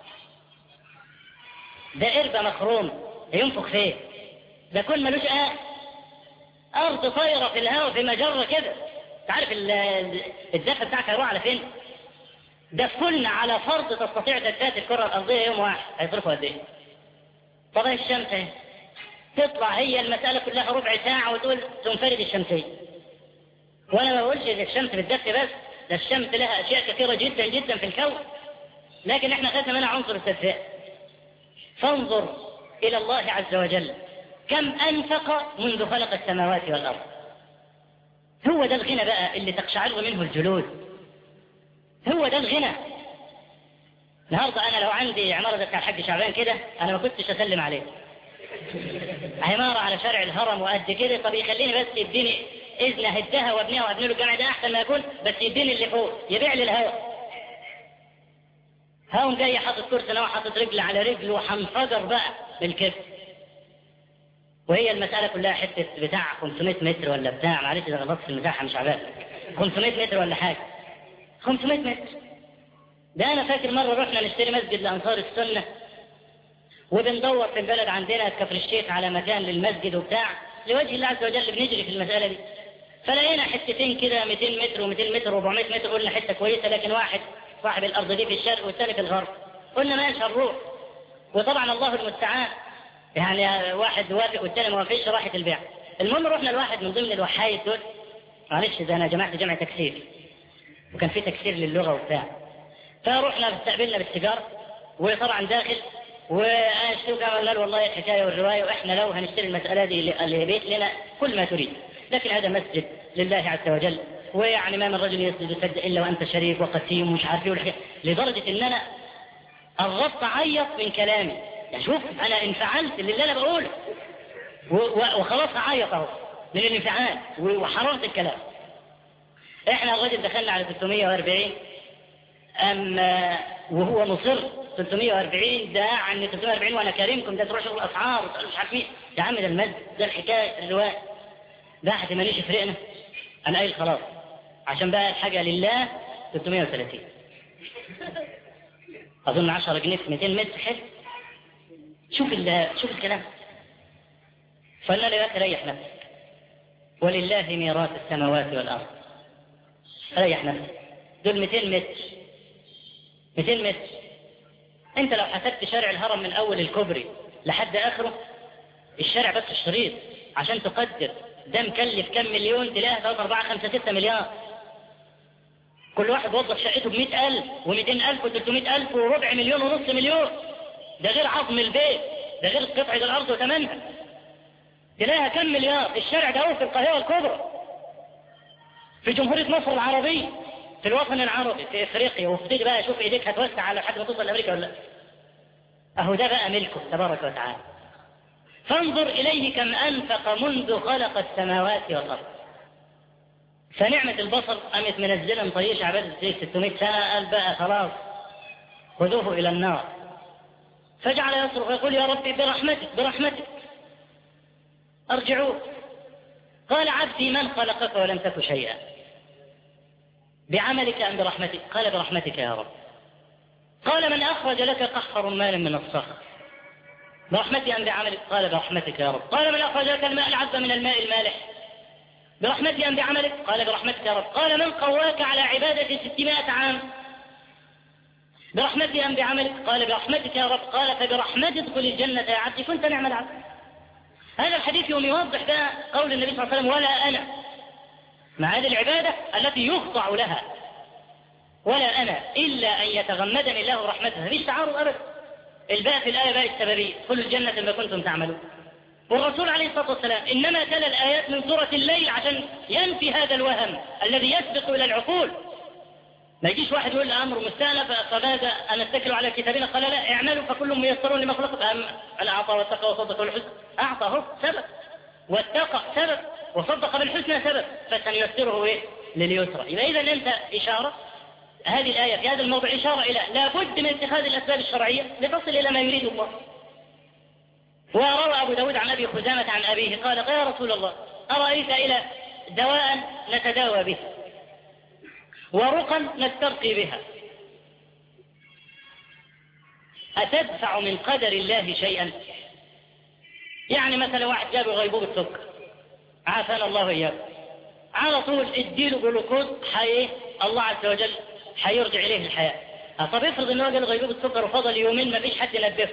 ده قربة مخروم ينفخ فيه ده كل ملوش آه أرض طايرة في الهواء في مجرة كده تعرف الدفع بتاعك هيروح على فين دفلنا على فرض تستطيع تدفئة الكرة الأرضية يوم واحد هيصرفوا قد إيه طبعا الشمس اهي تطلع هي المسألة كلها ربع ساعة وتقول تنفرد الشمسية وأنا ما بقولش إن الشمس بتدفي بس ده الشمس لها أشياء كثيرة جدا جدا في الكون لكن احنا خدنا منها عنصر التدفئة فانظر إلى الله عز وجل كم أنفق منذ خلق السماوات والأرض هو ده الغنى بقى اللي تقشعر منه الجلود هو ده الغنى النهارده انا لو عندي عماره بتاع الحاج شعبان كده انا ما كنتش اسلم عليه عماره على شارع الهرم وقد كده طب يخليني بس يديني اذن اهدها وابنيها وابني له الجامع ده احسن ما يكون بس يديني اللي فوق يبيع لي الهوا هاون جاي حاطط كرسي انا حاطط رجل على رجل وحنفجر بقى بالكتف وهي المسألة كلها حتة بتاع 500 متر ولا بتاع معلش ده غلطت في المساحة مش عبالي 500 متر ولا حاجة 500 متر ده أنا فاكر مرة رحنا نشتري مسجد لأنصار السنة وبندور في البلد عندنا في كفر الشيخ على مكان للمسجد وبتاع لوجه الله عز وجل بنجري في المسألة دي فلقينا حتتين كده 200 متر و200 متر و400 متر قلنا حتة كويسة لكن واحد صاحب الأرض دي في الشرق والثاني في الغرب قلنا ماشي هنروح وطبعا الله المستعان يعني واحد وافق والثاني ما وافقش راحت البيع المهم رحنا الواحد من ضمن الوحايد دول معلش ده انا جمعت جمع تكسير وكان في تكسير للغه وبتاع فرحنا استقبلنا بالسيجار وطبعا داخل وانا اشتري قلنا له والله الحكايه والروايه واحنا لو هنشتري المساله دي اللي بيت لنا كل ما تريد لكن هذا مسجد لله عز وجل ويعني ما من رجل يسجد سجد الا وانت شريك وقسيم ومش عارف ايه لدرجه ان انا قربت اعيط من كلامي يعني شوف انا انفعلت اللي انا بقوله وخلاص هعيط اهو من الانفعال وحررت الكلام احنا الراجل دخلنا على 340 اما وهو مصر 340 ده عني 340 وانا كريمكم ده تروح شغل اسعار وتقول مش عارف ايه يا عم ده المد ده الحكايه الروايه ده هتمانيش يفرقنا انا قايل خلاص عشان بقى الحاجه لله 330 اظن 10 جنيه في 200 متر حلو شوف شوف الكلام فلا لا تريح نفسك ولله ميراث السماوات والارض ريح نفسك دول 200 متر 200 متر انت لو حسبت شارع الهرم من اول الكوبري لحد اخره الشارع بس الشريط عشان تقدر ده مكلف كم مليون تلاقيها 3 4 5 6 مليار كل واحد وظف شقته ب 100000 و200000 و300000 وربع مليون ونص مليون ده غير عظم البيت ده غير قطعة الأرض وثمنها تلاقيها كم مليار الشارع ده هو في القاهرة الكبرى في جمهورية مصر العربية في الوطن العربي في افريقيا وابتدي بقى اشوف ايديك هتوسع على حد ما توصل لامريكا ولا لا اهو ده بقى ملكه تبارك وتعالى فانظر اليه كم انفق منذ خلق السماوات والارض فنعمة البصر قامت منزلة مطيش عبادة زي 600 سنة قال بقى خلاص خذوه إلى النار فجعل يصرخ ويقول يا ربي برحمتك برحمتك أرجعوه قال عبدي من خلقك ولم تك شيئا بعملك أم برحمتك قال برحمتك يا رب قال من أخرج لك قحفر مال من الصخر برحمتي أم بعملك قال برحمتك يا رب قال من أخرج لك الماء العذب من الماء المالح برحمتي أم بعملك قال برحمتك يا رب قال من قواك على عبادة ستمائة عام برحمتي أم بعملك قال برحمتك يا رب قال فبرحمتي ادخل الجنة يا عبدي كنت نعم العبد هذا الحديث يوم يوضح ده قول النبي صلى الله عليه وسلم ولا أنا مع هذه العبادة التي يخضع لها ولا أنا إلا أن يتغمدني الله رحمته مفيش تعارض أبدا الباء في الآية باء السببية كل الجنة بما كنتم تعملون والرسول عليه الصلاة والسلام إنما تلا الآيات من سورة الليل عشان ينفي هذا الوهم الذي يسبق إلى العقول ما يجيش واحد يقول أمر مستأنف فماذا أن اتكل على كتابنا قال لا اعملوا فكل ميسرون لما خلق أم أنا أعطى واتقى وصدق بالحسن أعطى هو سبب واتقى سبب وصدق بالحسنى سبب فسنيسره إيه لليسرى يبقى إذا أنت إشارة هذه الآية في هذا الموضع إشارة إلى لابد من اتخاذ الأسباب الشرعية لتصل إلى ما يريد الله وروى أبو داود عن أبي خزامة عن أبيه قال قال يا رسول الله أرأيت إلى دواء نتداوى به ورقا نسترقي بها أتدفع من قدر الله شيئا يعني مثلا واحد جاب غيبوبة سكر عافانا الله إياه على طول اديله جلوكوز حي الله عز وجل حيرجع إليه الحياة طب افرض ان هو جاله غيبوبة سكر وفضل يومين ما فيش حد ينبهه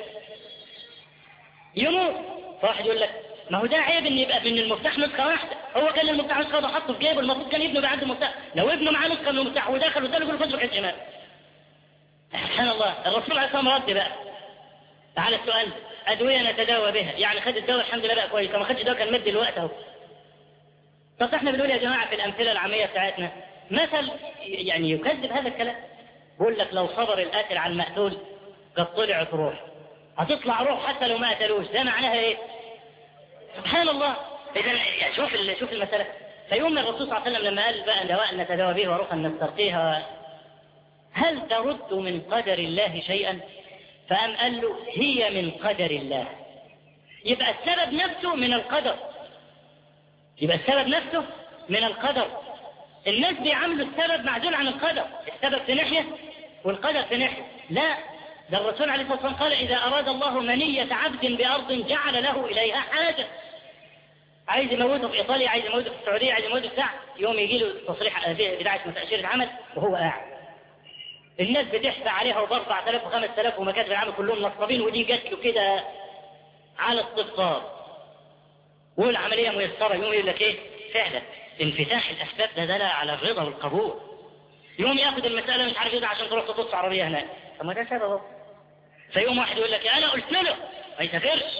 يموت فواحد يقول لك ما هو ده عيب ان يبقى من المفتاح نسخه واحده هو كان المفتاح نسخه واحده حطه في جيبه المفروض كان ابنه يبقى عنده مفتاح لو ابنه معاه نسخه من المفتاح ودخل واداله يقول خد بحيث شمال سبحان الله الرسول عليه الصلاه والسلام رد بقى على السؤال ادويه نتداوى بها يعني خد الدواء الحمد لله بقى كويس ما خدش الدواء كان مد الوقت اهو طب احنا بنقول يا جماعه في الامثله العاميه بتاعتنا مثل يعني يكذب هذا الكلام بقول لك لو صبر القاتل على المقتول قد طلعت روح هتطلع روح حتى لو ما قتلوش ده معناها ايه سبحان الله اذا شوف شوف المساله فيوم الرسول صلى الله عليه وسلم لما قال بقى دواء نتداوى به ورقا نسترقيها هل ترد من قدر الله شيئا فقام قال له هي من قدر الله يبقى السبب نفسه من القدر يبقى السبب نفسه من القدر الناس بيعملوا السبب معزول عن القدر السبب في ناحية والقدر في ناحية لا ده الرسول عليه الصلاة والسلام قال إذا أراد الله منية عبد بأرض جعل له إليها حاجة عايز يموته في إيطاليا عايز يموته في السعودية عايز يموته في ساعة يوم يجي له تصريح بداية تأشيرة عمل وهو قاعد الناس بتحفى عليها وب 4000 و 5000 ومكاتب العمل كلهم نصابين ودي جات له كده على استفسار والعملية ميسرة يوم يقول لك ايه فعلا انفتاح الأسباب ده دلالة على الرضا والقبول يوم ياخد المسألة مش عارف يدعى عشان تروح تبص عربية هناك طب ما ده سبب فيقوم واحد يقول لك انا قلت له ما يسافرش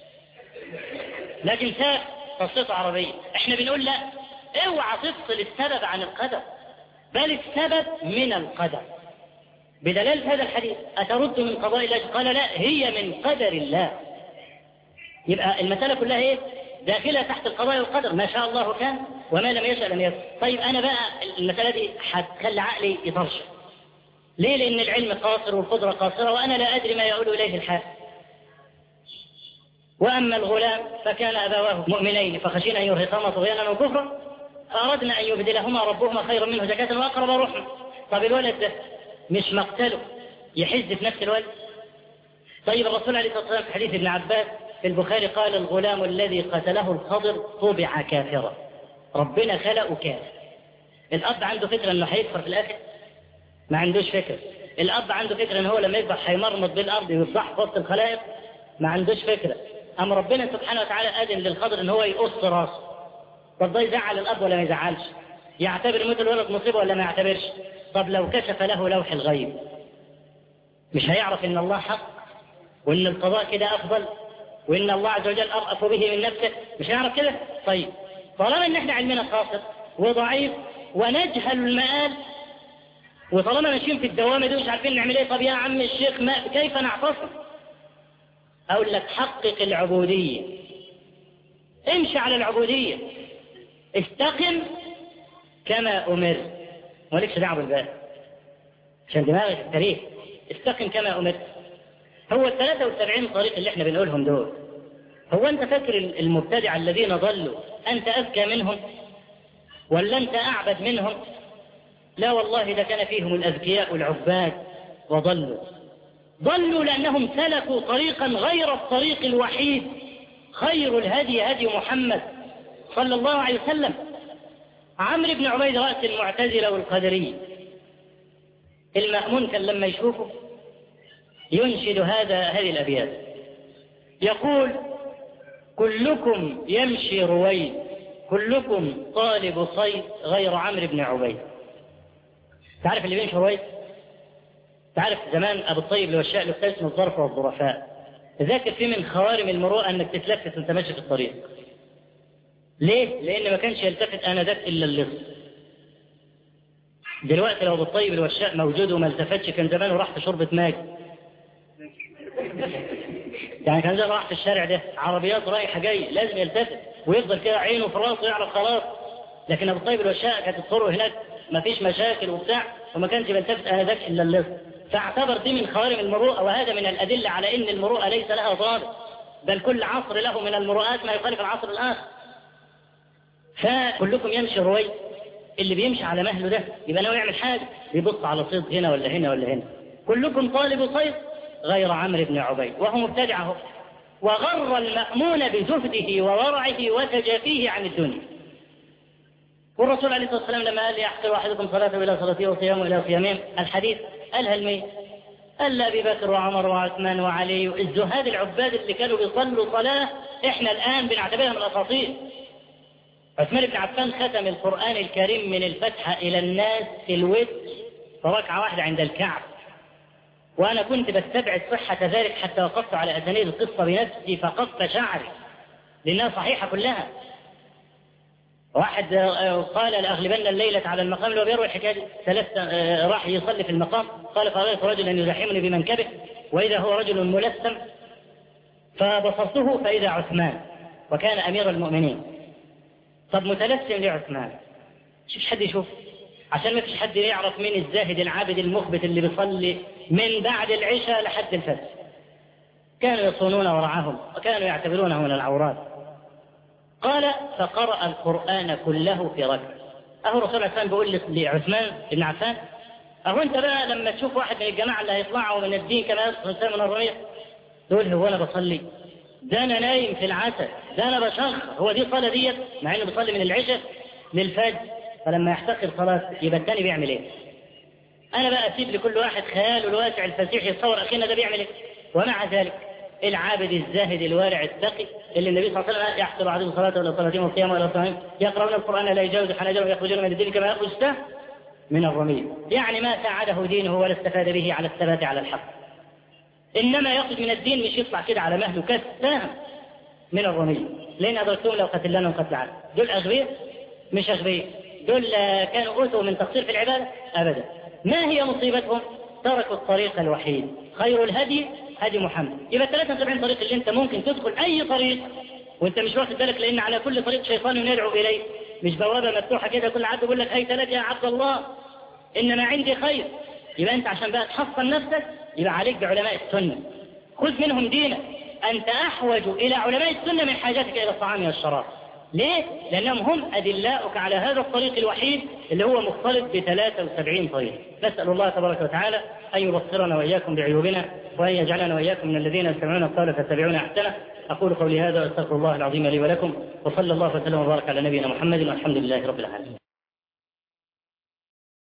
لكن سافر قصته عربية احنا بنقول لا اوعى تفصل السبب عن القدر بل السبب من القدر بدلالة هذا الحديث أترد من قضاء الله قال لا هي من قدر الله يبقى المسألة كلها ايه داخلة تحت القضاء والقدر ما شاء الله كان وما لم يشاء لم يكن طيب أنا بقى المسألة دي هتخلي عقلي يطرش ليه لأن العلم قاصر والقدرة قاصرة وأنا لا أدري ما يقول إليه الحال وأما الغلام فكان أبواه مؤمنين فخشينا أن يرهقهما طغيانا وكفرا فأردنا أن يبدلهما ربهما خيرا منه زكاة وأقرب رحمة طب الولد ده مش مقتله يحز في نفس الولد طيب الرسول عليه الصلاة والسلام في حديث ابن عباس في البخاري قال الغلام الذي قتله الخضر طبع كافرا ربنا خلقه كافر الأب عنده فكرة أنه هيكفر في الآخر ما عندوش فكرة الاب عنده فكره ان هو لما يذبح هيمرمط بالارض ويذبح في وسط الخلائق ما عندوش فكره اما ربنا سبحانه وتعالى اذن للخضر ان هو يقص راسه طب ده يزعل الاب ولا ما يزعلش يعتبر موت الولد مصيبه ولا ما يعتبرش طب لو كشف له لوح الغيب مش هيعرف ان الله حق وان القضاء كده افضل وان الله عز وجل ارأف به من نفسه مش هيعرف كده طيب طالما ان احنا علمنا قاصر وضعيف ونجهل المآل وطالما ماشيين في الدوامه دي مش عارفين نعمل ايه طب يا عم الشيخ ما كيف نعتصم اقول لك حقق العبوديه امشي على العبوديه استقم كما امرت مالكش دعوه بالباقي عشان دماغك التاريخ استقم كما امرت هو ال 73 طريق اللي احنا بنقولهم دول هو انت فاكر المبتدع الذين ضلوا انت اذكى منهم ولا انت اعبد منهم لا والله ده كان فيهم الاذكياء والعباد وضلوا ضلوا لانهم سلكوا طريقا غير الطريق الوحيد خير الهدي هدي محمد صلى الله عليه وسلم عمرو بن عبيد رأس المعتزلة والقدرية المأمون كان لما يشوفه ينشد هذا هذه الأبيات يقول كلكم يمشي رويد كلكم طالب صيد غير عمرو بن عبيد تعرف اللي بيمشي رويد تعرف زمان أبو الطيب اللي هو الشاعر له اسمه الظرف والظرفاء ذاكر فيه من خوارم المروءة أنك تتلفت وأنت ماشي في الطريق ليه؟ لأن ما كانش يلتفت آنذاك إلا اللص دلوقتي لو أبو الطيب الوشاء موجود وما التفتش كان زمانه راح في شربة ماء يعني كان زي راح في الشارع ده عربيات رايحة جاي لازم يلتفت ويفضل كده عينه في راسه يعرف خلاص لكن أبو الطيب الوشاء كانت الطرق هناك ما فيش مشاكل وبتاع وما كانش بيلتفت آنذاك إلا اللص فاعتبر دي من خوارم المروءة وهذا من الأدلة على أن المروءة ليس لها ضابط بل كل عصر له من المروءات ما يخالف العصر الآخر فكلكم يمشي روي اللي بيمشي على مهله ده يبقى ناوي يعمل حاجة بيبص على صيد هنا ولا هنا ولا هنا كلكم طالب صيد غير عمرو بن عبيد وهو مبتدع اهو وغر المأمون بزهده وورعه وتجافيه عن الدنيا والرسول عليه الصلاة والسلام لما قال يحقر أحدكم صلاته إلى صلاته وصيامه إلى صيامهم الحديث قالها الميت قال أبي بكر وعمر وعثمان وعلي الزهاد العباد اللي كانوا بيصلوا صلاة احنا الآن بنعتبرها من الأساطير عثمان بن عفان ختم القرآن الكريم من الفتحة إلى الناس في الوتر في ركعة واحدة عند الكعب وأنا كنت بستبعد صحة ذلك حتى وقفت على أسانيد القصة بنفسي فقدت شعري لأنها صحيحة كلها واحد قال لأغلبن الليلة على المقام اللي هو بيروي الحكاية ثلاث راح يصلي في المقام قال فرأيت رجلا يزاحمني بمنكبه وإذا هو رجل ملثم فبصرته فإذا عثمان وكان أمير المؤمنين طب متلثم ليه عثمان مش حد يشوف عشان ما فيش حد يعرف مين الزاهد العابد المخبت اللي بيصلي من بعد العشاء لحد الفجر كانوا يصونون ورعاهم وكانوا يعتبرونه من العورات قال فقرأ القرآن كله في ركعة أهو الرسول عليه السلام بيقول لعثمان بن عفان أهو أنت بقى لما تشوف واحد من الجماعة اللي هيطلعوا من الدين كما يدخل من الرمية تقول هو أنا بصلي ده أنا نايم في العسل ده أنا بشخ هو دي صلاة ديت مع إنه بيصلي من العشاء للفجر فلما يحتقر صلاة يبقى الثاني بيعمل إيه؟ أنا بقى أسيب لكل واحد خياله الواسع الفسيح يتصور أخينا ده بيعمل إيه؟ ومع ذلك العابد الزاهد الوارع التقي اللي النبي صلى الله عليه وسلم يحسب عليهم صلاته ولا صلاتهم وقيامه ولا صلاتهم يقرؤون القران لا يجاوز حناجرهم ويخرجون من الدين كما يخرج السهم من الرمي يعني ما ساعده دينه ولا استفاد به على الثبات على الحق انما يخرج من الدين مش يطلع كده على مهله كالسهم من الرمي لان ادركتهم لو قتلناهم قتل عاد دول اغبياء مش اغبياء دول كانوا اوتوا من تقصير في العباده ابدا ما هي مصيبتهم تركوا الطريق الوحيد خير الهدي هدي محمد يبقى 73 طريق اللي انت ممكن تدخل اي طريق وانت مش واخد بالك لان على كل طريق شيطان يدعو اليه مش بوابه مفتوحه كده كل عبد يقول لك هيت لك يا عبد الله انما عندي خير يبقى انت عشان بقى تحصن نفسك يبقى عليك بعلماء السنه خذ منهم دينك انت احوج الى علماء السنه من حاجتك الى الطعام والشراب ليه؟ لأنهم هم أدلاؤك على هذا الطريق الوحيد اللي هو مختلط ب 73 طريق نسأل الله تبارك وتعالى أن يبصرنا وإياكم بعيوبنا وأن يجعلنا وإياكم من الذين يستمعون القول فيتبعون أحسنه أقول قولي هذا وأستغفر الله العظيم لي ولكم وصلى الله وسلم وبارك على نبينا محمد والحمد لله رب العالمين